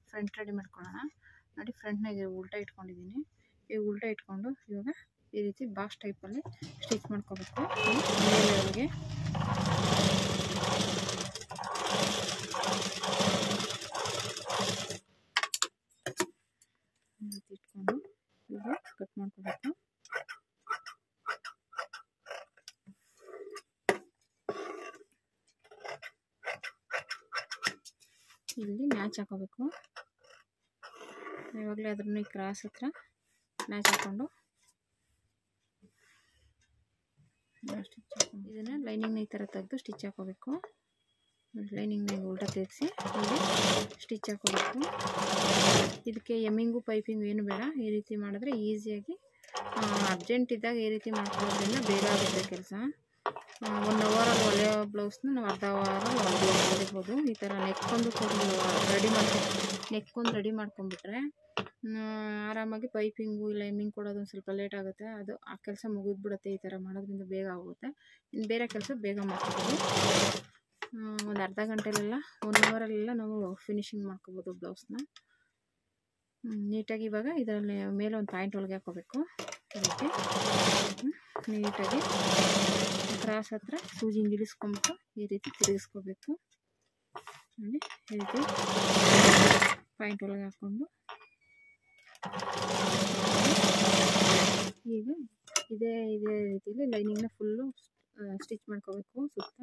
Front ready ಮಾಡ್ಕೊಳ್ಳೋಣ ನೋಡಿ ಫ್ರಂಟ್ನಾಗೆ ಉಲ್ಟಾ ಇಟ್ಕೊಂಡಿದ್ದೀನಿ ಈ ಉಲ್ಟಾ ಇಟ್ಕೊಂಡು ಇವಾಗ ಈ ರೀತಿ ಬಾಕ್ಸ್ ಟೈಪಲ್ಲಿ ಸ್ಟಿಚ್ ಮಾಡ್ಕೋಬೇಕು ಮೇಲೆವರೆಗೆ ಈ ರೀತಿ ಇಟ್ಕೊಂಡು ಈಗ ಕಟ್ ಮಾಡ್ಕೋಬೇಕು ಇಲ್ಲಿ ಮ್ಯಾಚ್ ಹಾಕೋಬೇಕು ಇವಾಗಲೇ ಅದ್ರನ್ನ ಈ ಕ್ರಾಸ್ ಹತ್ರ ಮ್ಯಾಚ್ ಹಾಕ್ಕೊಂಡು ಸ್ಟಿಚ್ ಹಾಕೊಂಡು ಇದನ್ನು ಲೈನಿಂಗ್ನ ಈ ಥರ ತೆಗೆದು ಸ್ಟಿಚ್ ಹಾಕೋಬೇಕು ಲೈನಿಂಗ್ನಾಗ ಉಲ್ಟಾ ತೆಗೆಸಿ ಇಲ್ಲಿ ಸ್ಟಿಚ್ ಹಾಕೋಬೇಕು ಇದಕ್ಕೆ ಎಮ್ಮಿಂಗು ಪೈಪಿಂಗು ಏನು ಬೇಡ ಈ ರೀತಿ ಮಾಡಿದ್ರೆ ಈಸಿಯಾಗಿ ಅರ್ಜೆಂಟ್ ಇದ್ದಾಗ ಈ ರೀತಿ ಮಾಡ್ಕೊಳ್ಳೋದ್ರಿಂದ ಬೇಗ ಆಗುತ್ತೆ ಕೆಲಸ ಒನ್ ಅವರಲ್ಲಿ ಹೊಲೆಯೋ ಬ್ಲೌಸ್ನ ನಾವು ಅರ್ಧ ಅವರಲ್ಲಿ ಹೊಲಿದು ಹೊಲಿಬೋದು ಈ ಥರ ನೆಕ್ಕೊಂದು ರೆಡಿ ಮಾಡ್ಕೊ ನೆಕ್ಕೊಂದು ರೆಡಿ ಮಾಡ್ಕೊಂಬಿಟ್ರೆ ಆರಾಮಾಗಿ ಪೈಪಿಂಗು ಇಲ್ಲ ಎಮ್ಮಿಂಗ್ ಕೊಡೋದು ಒಂದು ಸ್ವಲ್ಪ ಲೇಟ್ ಆಗುತ್ತೆ ಅದು ಆ ಕೆಲಸ ಮುಗಿದ್ಬಿಡುತ್ತೆ ಈ ಥರ ಮಾಡೋದ್ರಿಂದ ಬೇಗ ಆಗುತ್ತೆ ಇನ್ನು ಬೇರೆ ಕೆಲಸ ಬೇಗ ಮಾಡ್ಕೋಬೋದು ಒಂದು ಅರ್ಧ ಗಂಟೆಲೆಲ್ಲ ಒನ್ ಅವರಲ್ಲೆಲ್ಲ ನಾವು ಫಿನಿಶಿಂಗ್ ಮಾಡ್ಕೋಬೋದು ಬ್ಲೌಸ್ನ ನೀಟಾಗಿ ಇವಾಗ ಇದರಲ್ಲಿ ಮೇಲೆ ಒಂದು ಪಾಯಿಂಟ್ ಒಳಗೆ ಹಾಕೋಬೇಕು ಈ ರೀತಿ ನೀಟಾಗಿ ಕ್ರಾಸ್ ಹತ್ರ ಸೂಜಿ ಇಳಿಸ್ಕೊಂಬಿಟ್ಟು ಈ ರೀತಿ ತಿರುಗಿಸ್ಕೋಬೇಕು ನೋಡಿ ಈ ರೀತಿ ಪಾಯಿಂಟ್ ಒಳಗೆ ಹಾಕ್ಕೊಂಡು ಈಗ ಇದೇ ಇದೇ ರೀತಿಯಲ್ಲಿ ಲೈನಿಂಗ್ನ ಫುಲ್ಲು ಸ್ಟಿಚ್ ಮಾಡ್ಕೋಬೇಕು ಸುತ್ತ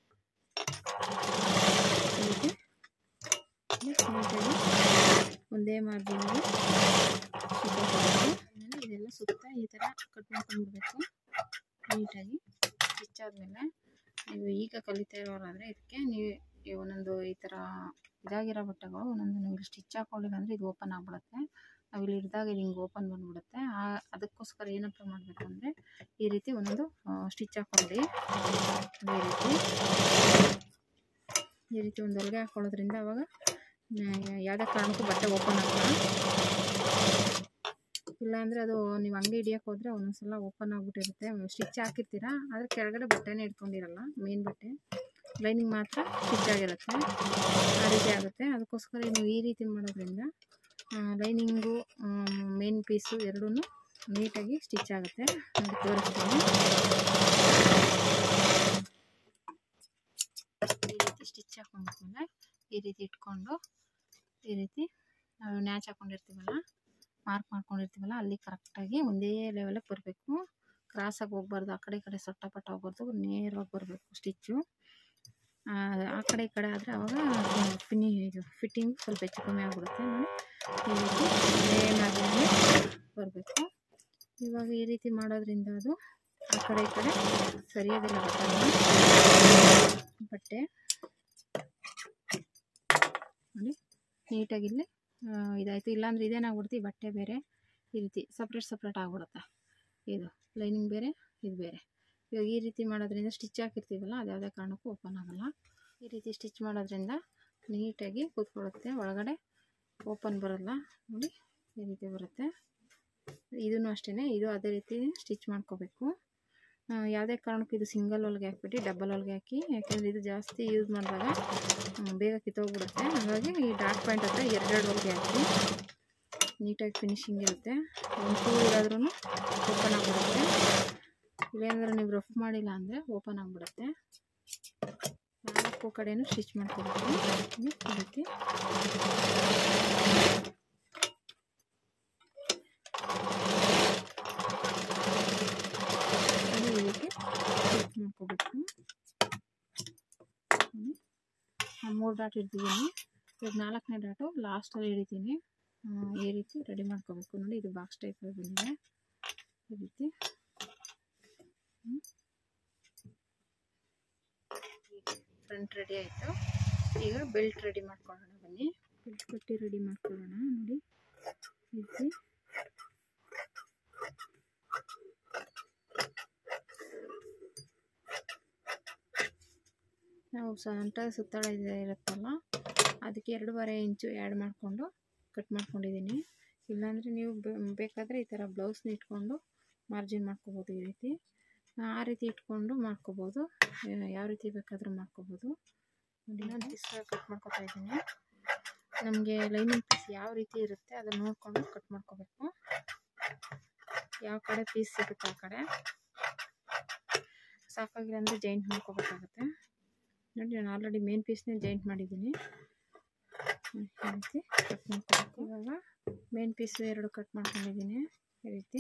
ಈ ರೀತಿ ನೀಟಾಗಿ ಒಂದೇ ಮಾರ್ಜಿನಲ್ಲಿ ಸ್ಟಿಚ್ ಹಾಕೋಬೇಕು ಇದೆಲ್ಲ ಸುತ್ತ ಈ ಥರ ಕಟ್ ಮಾಡ್ಕೊಂಡ್ಬಿಡ್ಬೇಕು ನೀಟಾಗಿ ಸ್ಟಿಚ್ ಆದಮೇಲೆ ನೀವು ಈಗ ಕಲಿತಾ ಇರೋರಾದರೆ ಇದಕ್ಕೆ ನೀವು ಈ ಒಂದೊಂದು ಈ ಥರ ಇದಾಗಿರೋ ಬಟ್ಟೆಗಳು ಒಂದೊಂದು ನೀವು ಇಲ್ಲಿ ಸ್ಟಿಚ್ ಹಾಕ್ಕೊಳ್ಳಿಲ್ಲ ಅಂದರೆ ಇದು ಓಪನ್ ಆಗಿಬಿಡುತ್ತೆ ನಾವು ಇಲ್ಲಿ ಹಿಡ್ದಾಗ ಇದು ಹಿಂಗೆ ಓಪನ್ ಬಂದ್ಬಿಡುತ್ತೆ ಆ ಅದಕ್ಕೋಸ್ಕರ ಏನಪ್ಪ ಮಾಡಬೇಕು ಅಂದರೆ ಈ ರೀತಿ ಒಂದೊಂದು ಸ್ಟಿಚ್ ಹಾಕ್ಕೊಳ್ಳಿ ಈ ರೀತಿ ಈ ರೀತಿ ಒಂದು ಹೊಲಿಗೆ ಹಾಕ್ಕೊಳ್ಳೋದ್ರಿಂದ ಅವಾಗ ಯಾವುದೇ ಕಾರಣಕ್ಕೂ ಬಟ್ಟೆ ಓಪನ್ ಆಗಲ್ಲ ಇಲ್ಲಾಂದರೆ ಅದು ನೀವು ಅಂಗಡಿ ಹಿಡಿಯೋಕೆ ಹೋದರೆ ಒಂದೊಂದು ಸಲ ಓಪನ್ ಆಗಿಬಿಟ್ಟಿರುತ್ತೆ ಸ್ಟಿಚ್ ಹಾಕಿರ್ತೀರ ಆದರೆ ಕೆಳಗಡೆ ಬಟ್ಟೆನೇ ಇಟ್ಕೊಂಡಿರಲ್ಲ ಮೇನ್ ಬಟ್ಟೆ ಲೈನಿಂಗ್ ಮಾತ್ರ ಸ್ಟಿಚ್ ಆಗಿರುತ್ತೆ ಆ ರೀತಿ ಆಗುತ್ತೆ ಅದಕ್ಕೋಸ್ಕರ ನೀವು ಈ ರೀತಿ ಮಾಡೋದ್ರಿಂದ ಲೈನಿಂಗು ಮೇನ್ ಪೀಸು ಎರಡೂ ನೀಟಾಗಿ ಸ್ಟಿಚ್ ಆಗುತ್ತೆ ನೋಡಿ ತೋರಿಸ್ತೀನಿ ಈ ರೀತಿ ಸ್ಟಿಚ್ ಹಾಕೊಂಡ್ಮೇಲೆ ಈ ರೀತಿ ಇಟ್ಕೊಂಡು ಈ ರೀತಿ ನಾವು ನ್ಯಾಚ್ ಹಾಕೊಂಡಿರ್ತೀವಲ್ಲ ಮಾರ್ಕ್ ಮಾಡ್ಕೊಂಡಿರ್ತೀವಲ್ಲ ಅಲ್ಲಿ ಕರೆಕ್ಟಾಗಿ ಒಂದೇ ಲೆವೆಲಿಗೆ ಬರಬೇಕು ಕ್ರಾಸಾಗಿ ಹೋಗ್ಬಾರ್ದು ಆ ಕಡೆ ಈ ಕಡೆ ಸೊಟ್ಟ ಪಟ್ಟ ಹೋಗ್ಬಾರ್ದು ನೇರವಾಗಿ ಬರಬೇಕು ಸ್ಟಿಚ್ಚು ಆ ಕಡೆ ಈ ಕಡೆ ಆದರೆ ಆವಾಗ ಫಿನಿ ಇದು ಫಿಟ್ಟಿಂಗ್ ಸ್ವಲ್ಪ ಹೆಚ್ಚು ಕಮ್ಮಿ ಆಗಿಬಿಡುತ್ತೆ ನೋಡಿ ಈ ರೀತಿ ಏನಾದ್ರೂ ಬರಬೇಕು ಇವಾಗ ಈ ರೀತಿ ಮಾಡೋದ್ರಿಂದ ಅದು ಆ ಕಡೆ ಈ ಕಡೆ ಸರಿಯೋದಿಲ್ಲ ಬಟ್ಟೆ ಬಟ್ಟೆ ನೋಡಿ ನೀಟಾಗಿ ಇಲ್ಲಿ ಇದಾಯಿತು ಇಲ್ಲಾಂದ್ರೆ ಇದೇನಾಗ್ಬಿಡುತ್ತೆ ಈ ಬಟ್ಟೆ ಬೇರೆ ಈ ರೀತಿ ಸಪ್ರೇಟ್ ಸಪ್ರೇಟ್ ಆಗಿಬಿಡುತ್ತೆ ಇದು ಲೈನಿಂಗ್ ಬೇರೆ ಇದು ಬೇರೆ ಇವಾಗ ಈ ರೀತಿ ಮಾಡೋದ್ರಿಂದ ಸ್ಟಿಚ್ ಹಾಕಿರ್ತೀವಲ್ಲ ಅದು ಯಾವುದೇ ಕಾರಣಕ್ಕೂ ಓಪನ್ ಆಗೋಲ್ಲ ಈ ರೀತಿ ಸ್ಟಿಚ್ ಮಾಡೋದ್ರಿಂದ ನೀಟಾಗಿ ಕೂತ್ಕೊಳ್ಳುತ್ತೆ ಒಳಗಡೆ ಓಪನ್ ಬರೋಲ್ಲ ನೋಡಿ ಈ ರೀತಿ ಬರುತ್ತೆ ಇದೂ ಅಷ್ಟೇ ಇದು ಅದೇ ರೀತಿ ಸ್ಟಿಚ್ ಮಾಡ್ಕೋಬೇಕು ಯಾವುದೇ ಕಾರಣಕ್ಕೂ ಇದು ಸಿಂಗಲ್ ಹೊಲಿಗೆ ಹಾಕ್ಬಿಟ್ಟು ಡಬಲ್ ಹೊಲಿಗೆ ಹಾಕಿ ಯಾಕೆಂದರೆ ಇದು ಜಾಸ್ತಿ ಯೂಸ್ ಮಾಡಿದಾಗ ಬೇಗ ಕಿತ್ತೋಗ್ಬಿಡುತ್ತೆ ಹಾಗಾಗಿ ಈ ಡಾಟ್ ಪಾಯಿಂಟ್ ಹತ್ರ ಎರಡೆರಡು ಹೊಲಿಗೆ ಹಾಕಿ ನೀಟಾಗಿ ಫಿನಿಶಿಂಗ್ ಇರುತ್ತೆ ಒಂದು ಟೂ ಇರೋದ್ರೂ ಓಪನ್ ಆಗಿಬಿಡುತ್ತೆ ಇಲ್ಲಾಂದ್ರೆ ನೀವು ರಫ್ ಮಾಡಿಲ್ಲ ಅಂದರೆ ಓಪನ್ ಆಗಿಬಿಡುತ್ತೆ ನಾಲ್ಕು ಕಡೆಯೂ ಸ್ಟಿಚ್ ಮಾಡ್ಕೋಬೇಕು ಈ ರೀತಿ ಈ ರೀತಿ ಸ್ಟಿಚ್ ಮಾಡ್ಕೋಬೇಕು ಮೂರು ಡಾಟ್ ಇಡ್ತಿದ್ದೀನಿ ಈಗ ನಾಲ್ಕನೇ ಡಾಟು ಲಾಸ್ಟಲ್ಲಿ ಹಿಡಿತೀನಿ ಈ ರೀತಿ ರೆಡಿ ಮಾಡ್ಕೋಬೇಕು ನೋಡಿ ಇದು ಬಾಕ್ಸ್ ಟೈಪಲ್ಲಿ ಬಂದಿದೆ ಈ ರೀತಿ ಫ್ರಂಟ್ ರೆಡಿ ಆಯಿತು ಈಗ ಬೆಲ್ಟ್ ರೆಡಿ ಮಾಡ್ಕೊಳ್ಳೋಣ ಬನ್ನಿ ಬೆಲ್ಟ್ ಪಟ್ಟಿ ರೆಡಿ ಮಾಡ್ಕೊಳ್ಳೋಣ ನೋಡಿ ಈ ರೀತಿ ನಾವು ಸೊಂಟ ಸುತ್ತಳ ಇದೆ ಇರುತ್ತಲ್ಲ ಅದಕ್ಕೆ ಎರಡೂವರೆ ಇಂಚು ಆ್ಯಡ್ ಮಾಡಿಕೊಂಡು ಕಟ್ ಮಾಡ್ಕೊಂಡಿದ್ದೀನಿ ಇಲ್ಲಾಂದರೆ ನೀವು ಬೇಕಾದರೆ ಈ ಥರ ಬ್ಲೌಸ್ನ ಇಟ್ಕೊಂಡು ಮಾರ್ಜಿನ್ ಮಾಡ್ಕೋಬೋದು ಈ ರೀತಿ ಆ ರೀತಿ ಇಟ್ಕೊಂಡು ಮಾಡ್ಕೋಬೋದು ಯಾವ ರೀತಿ ಬೇಕಾದರೂ ಮಾಡ್ಕೋಬೋದು ನೋಡಿ ನಾನು ಪೀಸ್ ಕಟ್ ಮಾಡ್ಕೊತಾ ಇದ್ದೀನಿ ನಮಗೆ ಲೈನಿಂಗ್ ಪೀಸ್ ಯಾವ ರೀತಿ ಇರುತ್ತೆ ಅದನ್ನು ನೋಡಿಕೊಂಡು ಕಟ್ ಮಾಡ್ಕೋಬೇಕು ಯಾವ ಕಡೆ ಪೀಸ್ ಸಿಗುತ್ತೆ ಆ ಕಡೆ ಸಾಕಾಗಿಲ್ಲ ಅಂದರೆ ಜಾಯಿಂಟ್ ಮಾಡ್ಕೋಬೇಕಾಗುತ್ತೆ ನೋಡಿ ನಾನು ಆಲ್ರೆಡಿ ಮೇನ್ ಪೀಸ್ನೇ ಜಾಯಿಂಟ್ ಮಾಡಿದ್ದೀನಿ ಹ್ಮ್, ಈ ರೀತಿ ಕಟ್ ಮಾಡ್ಕೋಬೇಕು ಇವಾಗ ಮೇನ್ ಪೀಸು ಎರಡು ಕಟ್ ಮಾಡ್ಕೊಂಡಿದ್ದೀನಿ ಈ ರೀತಿ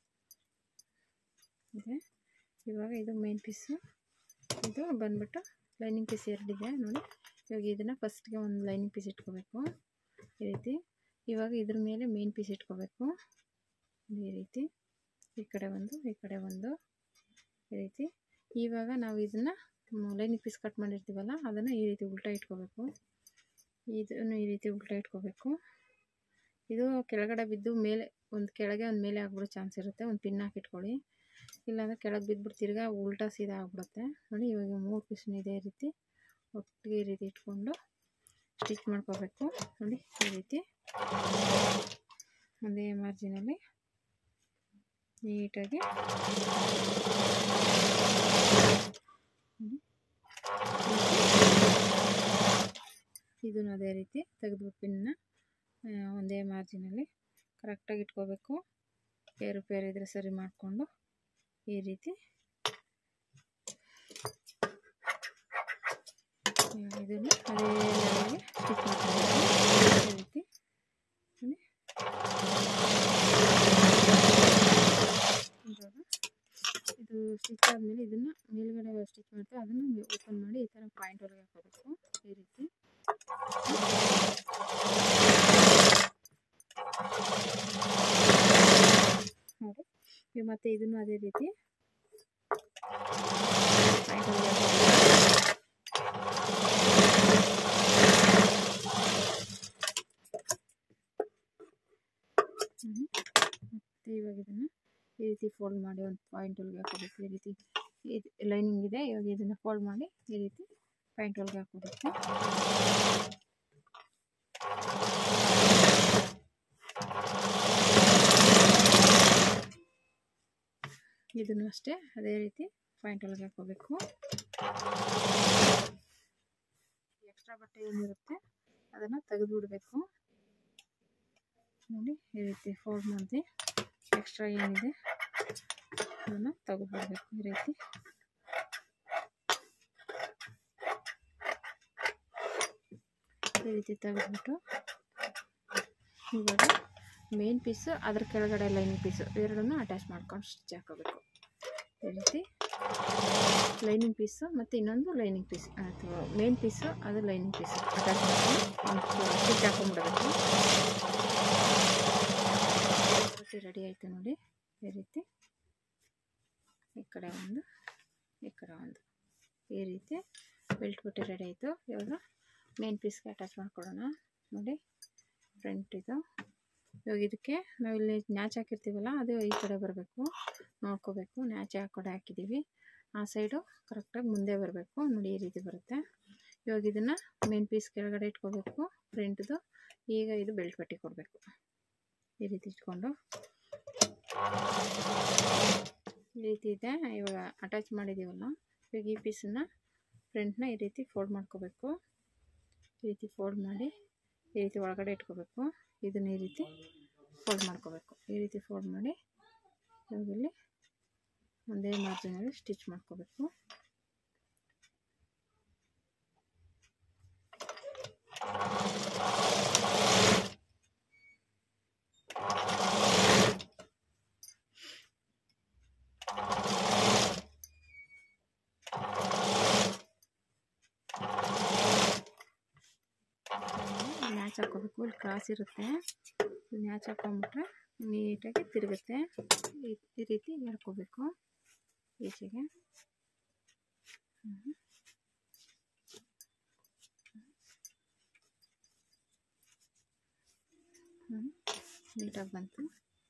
ಇದೆ ಇವಾಗ ಇದು ಮೇನ್ ಪೀಸು ಇದು ಬಂದ್ಬಿಟ್ಟು ಲೈನಿಂಗ್ ಪೀಸ್ ಎರಡಿದೆ ನೋಡಿ ಇವಾಗ ಇದನ್ನು ಫಸ್ಟ್ಗೆ ಒಂದು ಲೈನಿಂಗ್ ಪೀಸ್ ಇಟ್ಕೋಬೇಕು ಈ ರೀತಿ ಇವಾಗ ಇದ್ರ ಮೇಲೆ ಮೇನ್ ಪೀಸ್ ಇಟ್ಕೋಬೇಕು ಈ ರೀತಿ ಈ ಕಡೆ ಒಂದು ಈ ಕಡೆ ಒಂದು ಈ ರೀತಿ ಇವಾಗ ನಾವು ಇದನ್ನು ಲೈನಿಂಗ್ ಪೀಸ್ ಕಟ್ ಮಾಡಿರ್ತೀವಲ್ಲ ಅದನ್ನು ಈ ರೀತಿ ಉಲ್ಟಾ ಇಟ್ಕೋಬೇಕು ಇದನ್ನು ಈ ರೀತಿ ಉಲ್ಟಾ ಇಟ್ಕೋಬೇಕು ಇದು ಕೆಳಗಡೆ ಬಿದ್ದು ಮೇಲೆ ಒಂದು ಕೆಳಗೆ ಒಂದು ಮೇಲೆ ಆಗ್ಬಿಡೋ ಚಾನ್ಸ್ ಇರುತ್ತೆ ಒಂದು ಪಿನ್ ಹಾಕಿ ಇಟ್ಕೊಳ್ಳಿ ಇಲ್ಲಾಂದರೆ ಕೆಳಗೆ ಬಿದ್ದುಬಿಟ್ಟು ತಿರ್ಗಾ ಉಲ್ಟಾ ಸೀದಾ ಆಗ್ಬಿಡುತ್ತೆ ನೋಡಿ ಇವಾಗ ಮೂರು ಪೀಸ್ನ ಇದೇ ರೀತಿ ಒಟ್ಟಿಗೆ ಈ ರೀತಿ ಇಟ್ಕೊಂಡು ಸ್ಟಿಚ್ ಮಾಡ್ಕೋಬೇಕು ನೋಡಿ ಈ ರೀತಿ ಒಂದೇ ಮಾರ್ಜಿನಲ್ಲಿ ನೀಟಾಗಿ ಇದನ್ನು ಅದೇ ರೀತಿ ತೆಗೆದ್ಬಿಟ್ಟು ಪಿನ್ನ ಒಂದೇ ಮಾರ್ಜಿನಲ್ಲಿ ಕರೆಕ್ಟಾಗಿ ಇಟ್ಕೋಬೇಕು ಏರು ಪೇರು ಇದ್ದರೆ ಸರಿ ಮಾಡಿಕೊಂಡು ಈ ರೀತಿ ಇದನ್ನು ಅದೇ ಲೆವೆಲ್ಗೆ ಸ್ಟಿಚ್ ಮಾಡ್ಕೋಬೇಕು ಈ ರೀತಿ ನೋಡಿ. ಇವಾಗ ಇದು ಸ್ಟಿಚ್ ಆದಮೇಲೆ ಇದನ್ನು ಮೇಲ್ಗಡೆ ಸ್ಟಿಚ್ ಮಾಡ್ತೀವಿ ಅದನ್ನು ಓಪನ್ ಮಾಡಿ ಈ ಥರ ಪಾಯಿಂಟ್ ಒಳಗೆ ಹಾಕೋಬೇಕು ಈ ರೀತಿ ನೋಡಿ ಈಗ ಮತ್ತೆ ಇದನ್ನು ಅದೇ ರೀತಿ ಪಾಯಿಂಟ್ ಒಳಗೆ ಹಾಕೋಬೇಕು ಹ್ಮ್. ಮತ್ತೆ ಇವಾಗ ಇದನ್ನು ಈ ರೀತಿ ಫೋಲ್ಡ್ ಮಾಡಿ ಒಂದು ಪಾಯಿಂಟ್ ಒಳಗೆ ಹಾಕೋಬೇಕು ಈ ರೀತಿ ಇದು ಲೈನಿಂಗ್ ಇದೆ ಇವಾಗ ಇದನ್ನು ಫೋಲ್ಡ್ ಮಾಡಿ ಈ ರೀತಿ ಪಾಯಿಂಟ್ ಒಳಗೆ ಹಾಕೋಬೇಕು ಇದನ್ನು ಅಷ್ಟೇ ಅದೇ ರೀತಿ ಪಾಯಿಂಟ್ ಒಳಗೆ ಹಾಕೋಬೇಕು ಎಕ್ಸ್ಟ್ರಾ ಬಟ್ಟೆ ಏನಿರುತ್ತೆ ಅದನ್ನು ತೆಗೆದು ಬಿಡಬೇಕು ನೋಡಿ ಈ ರೀತಿ ಫೋಲ್ಡ್ ಮಾಡಿ ಎಕ್ಸ್ಟ್ರಾ ಏನಿದೆ ಅದನ್ನು ತೆಗೆದುಬಿಡ್ಬೇಕು ಈ ರೀತಿ ಈ ರೀತಿ ತೆಗೆದ್ಬಿಟ್ಟು ಇವಾಗ ಮೇನ್ ಪೀಸು ಅದ್ರ ಕೆಳಗಡೆ ಲೈನಿಂಗ್ ಪೀಸು ಎರಡನ್ನೂ ಅಟ್ಯಾಚ್ ಮಾಡ್ಕೊಂಡು ಸ್ಟಿಚ್ ಹಾಕೋಬೇಕು ಈ ರೀತಿ ಲೈನಿಂಗ್ ಪೀಸು ಮತ್ತು ಇನ್ನೊಂದು ಲೈನಿಂಗ್ ಪೀಸ್ ಅಥವಾ ಮೇನ್ ಪೀಸು ಅದು ಲೈನಿಂಗ್ ಪೀಸು ಅಟ್ಯಾಚ್ ಮಾಡ್ಕೊಂಡು ಸ್ಟಿಚ್ ಹಾಕೊಂಡ್ಬಿಡಬೇಕು ಪಟ್ಟಿ ರೆಡಿ ಆಯಿತು ನೋಡಿ ಈ ರೀತಿ ಈ ಕಡೆ ಒಂದು ಈ ಕಡೆ ಒಂದು ಈ ರೀತಿ ಬೆಲ್ಟ್ ಪಟ್ಟಿ ರೆಡಿ ಆಯಿತು ಇವಾಗ ಮೇನ್ ಪೀಸ್ಗೆ ಅಟ್ಯಾಚ್ ಮಾಡ್ಕೊಳ್ಳೋಣ ನೋಡಿ ಫ್ರಂಟ್ ಇದು ಇವಾಗ ಇದಕ್ಕೆ ನಾವಿಲ್ಲಿ ನ್ಯಾಚ್ ಹಾಕಿರ್ತೀವಲ್ಲ ಅದು ಈ ಕಡೆ ಬರಬೇಕು ನೋಡ್ಕೋಬೇಕು ನ್ಯಾಚ್ ಆ ಕಡೆ ಹಾಕಿದ್ದೀವಿ ಆ ಸೈಡು ಕರೆಕ್ಟಾಗಿ ಮುಂದೆ ಬರಬೇಕು ನೋಡಿ ಈ ರೀತಿ ಬರುತ್ತೆ ಇವಾಗ ಇದನ್ನು ಮೇನ್ ಪೀಸ್ ಕೆಳಗಡೆ ಇಟ್ಕೋಬೇಕು ಫ್ರಂಟ್ದು ಈಗ ಇದು ಬೆಲ್ಟ್ ಪಟ್ಟಿ ಕೊಡಬೇಕು ಈ ರೀತಿ ಇಟ್ಕೊಂಡು ಈ ರೀತಿ ಇದೆ ಇವಾಗ ಅಟ್ಯಾಚ್ ಮಾಡಿದ್ದೀವಲ್ಲ ಇವಾಗ ಈ ಪೀಸನ್ನು ಫ್ರಂಟ್ನ ಈ ರೀತಿ ಫೋಲ್ಡ್ ಮಾಡ್ಕೋಬೇಕು ಈ ರೀತಿ ಫೋಲ್ಡ್ ಮಾಡಿ ಈ ರೀತಿ ಒಳಗಡೆ ಇಟ್ಕೋಬೇಕು ಇದನ್ನು ಈ ರೀತಿ ಫೋಲ್ಡ್ ಮಾಡ್ಕೋಬೇಕು ಈ ರೀತಿ ಫೋಲ್ಡ್ ಮಾಡಿ ಇವಾಗ ಇಲ್ಲಿ ಒಂದೇ ಮಾರ್ಜಿನಲ್ಲಿ ಸ್ಟಿಚ್ ಮಾಡ್ಕೋಬೇಕು ಮ್ಯಾಚ್ ಹಾಕೋಬೇಕು ಇಲ್ಲಿ ಕ್ರಾಸ್ ಇರುತ್ತೆ ಮ್ಯಾಚ್ ಹಾಕೊಂಬಿಟ್ರೆ ನೀಟಾಗಿ ತಿರುಗುತ್ತೆ ಈ ಈ ರೀತಿ ಎಳ್ಕೋಬೇಕು ಈಚೆಗೆ ಹ್ಮ್. ಹ್ಮ್. ನೀಟಾಗಿ ಬಂತು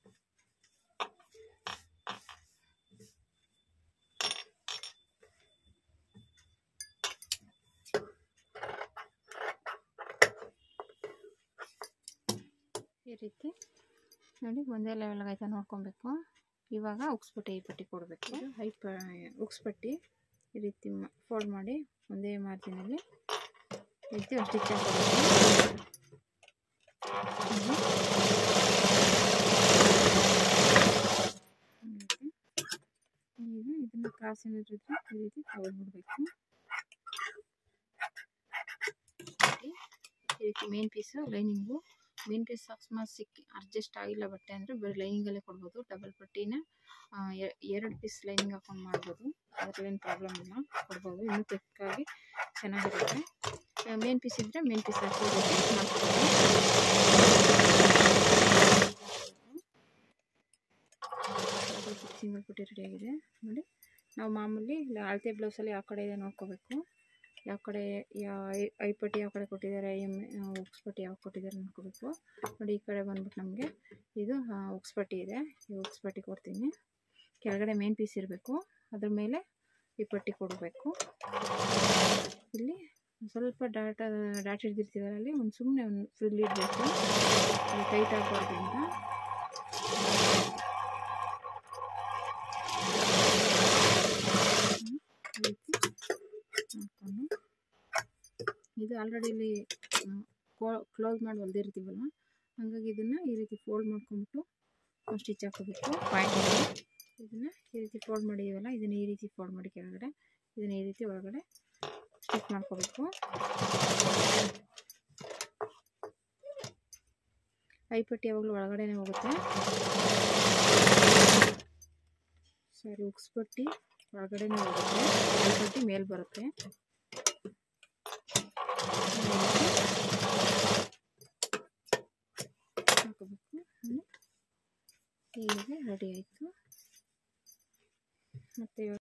ಈ ರೀತಿ ನೋಡಿ ಒಂದೇ ಲೆವೆಲ್ಗೆ ಆಯ್ತಾ ನೋಡ್ಕೊಬೇಕು ಇವಾಗ ಉಕ್ಸ್ಪಟ್ಟಿ ಈ ಪಟ್ಟಿ ಕೊಡಬೇಕು ಹೈ ಪ ಉಕ್ಸ್ಪಟ್ಟಿ ಈ ರೀತಿ ಫೋಲ್ಡ್ ಮಾಡಿ ಒಂದೇ ಮಾರ್ಜಿನಲ್ಲಿ ಈ ರೀತಿ ಒಂದು ಸ್ಟಿಚ್ ಹಾಕೋಬೇಕು ಈಗ ಇದನ್ನು ಕ್ರಾಸ್ ಏನಾದ್ರು ಇದ್ರೆ ಈ ರೀತಿ ತಗೊಳ್ಬಿಡ್ಬೇಕು ಈ ರೀತಿ main piece lining main piece ಅಕಸ್ಮಾತ್ ಸಿಕ್ಕಿ ಅಡ್ಜಸ್ಟ್ ಆಗಿಲ್ಲ ಬಟ್ಟೆ ಅಂದರೆ ಬರೀ ಲೈನಿಂಗಲ್ಲೇ ಕೊಡ್ಬೋದು ಡಬಲ್ ಪಟ್ಟಿನ ಎರಡು ಪೀಸ್ ಲೈನಿಂಗ್ ಹಾಕೊಂಡು ಮಾಡ್ಬೋದು ಅದರಲ್ಲೇನು ಪ್ರಾಬ್ಲಮ್ ಇಲ್ಲ ಕೊಡ್ಬೋದು ಇನ್ನೂ ತೆಕ್ಕಾಗಿ ಚೆನ್ನಾಗಿರುತ್ತೆ ಮೇನ್ ಪೀಸ್ ಇದ್ದರೆ ಮೇನ್ ಪೀಸ್ ಹಾಕಿ ಮಾಡ್ಕೊಬೋದು ಸಿಂಗಲ್ ಪುಟ್ಟಿ ರೆಡಿಯಾಗಿದೆ ನೋಡಿ ನಾವು ಮಾಮೂಲಿ ಇಲ್ಲಿ ಅಳತೆ ಬ್ಲೌಸಲ್ಲಿ ಯಾವ ಕಡೆ ಇದೆ ನೋಡ್ಕೋಬೇಕು ಯಾವ ಕಡೆ ಯಾವ ಐ ಪಟ್ಟಿ ಯಾವ ಕಡೆ ಕೊಟ್ಟಿದ್ದಾರೆ ಎಮ್ ಉಕ್ಸ್ ಪಟ್ಟಿ ಯಾವ ಕೊಟ್ಟಿದ್ದಾರೆ ನೋಡ್ಕೋಬೇಕು ನೋಡಿ ಈ ಕಡೆ ಬಂದ್ಬಿಟ್ಟು ನಮಗೆ ಇದು ಉಕ್ಸ್ ಪಟ್ಟಿ ಇದೆ ಈ ಉಕ್ಸ್ ಪಟ್ಟಿ ಕೊಡ್ತೀನಿ ಕೆಳಗಡೆ ಮೇನ್ ಪೀಸ್ ಇರಬೇಕು ಅದ್ರ ಮೇಲೆ ಈ ಪಟ್ಟಿ ಕೊಡಬೇಕು ಇಲ್ಲಿ ಸ್ವಲ್ಪ ಡಾಟ ಡಾಟ್ ಹಿಡ್ದಿರ್ತೀವಲ್ಲ ಅಲ್ಲಿ ಒಂದು ಸುಮ್ಮನೆ ಒಂದು ಫ್ರಿಲ್ ಇಡಬೇಕು ಅದು ಟೈಟ್ ಆಗಬಾರ್ದು ಅಂತ ಈ ರೀತಿ ಹಾಕ್ಕೊಂಡು ಇದು ಆಲ್ರೆಡಿ ಇಲ್ಲಿ ಕ್ಲೋಸ್ ಮಾಡಿ ಹೊಲ್ದಿರ್ತೀವಲ್ಲ ಹಾಗಾಗಿ ಇದನ್ನು ಈ ರೀತಿ ಫೋಲ್ಡ್ ಮಾಡ್ಕೊಂಬಿಟ್ಟು ಸ್ಟಿಚ್ ಹಾಕೋಬೇಕು ಪಾಯಿಂಟ್ ಇದನ್ನು ಈ ರೀತಿ ಫೋಲ್ಡ್ ಮಾಡಿದ್ದೀವಲ್ಲ ಇದನ್ನು ಈ ರೀತಿ ಫೋಲ್ಡ್ ಮಾಡಿ ಕೆಳಗಡೆ ಇದನ್ನು ಈ ರೀತಿ ಒಳಗಡೆ ಸ್ಟಿಚ್ ಮಾಡ್ಕೋಬೇಕು ಐಪಟ್ಟಿ ಯಾವಾಗಲೂ ಒಳಗಡೆನೇ ಹೋಗುತ್ತೆ ಸಾರಿ ಉಕ್ಸ್ ಪಟ್ಟಿ ಒಳಗಡೆನೇ ಹೋಗುತ್ತೆ ಐಪಟ್ಟಿ ಮೇಲೆ ಬರುತ್ತೆ ಹಾಕೋಬೇಕು ಹೀಗೆ ರೆಡಿ ಆಯಿತು ಮತ್ತು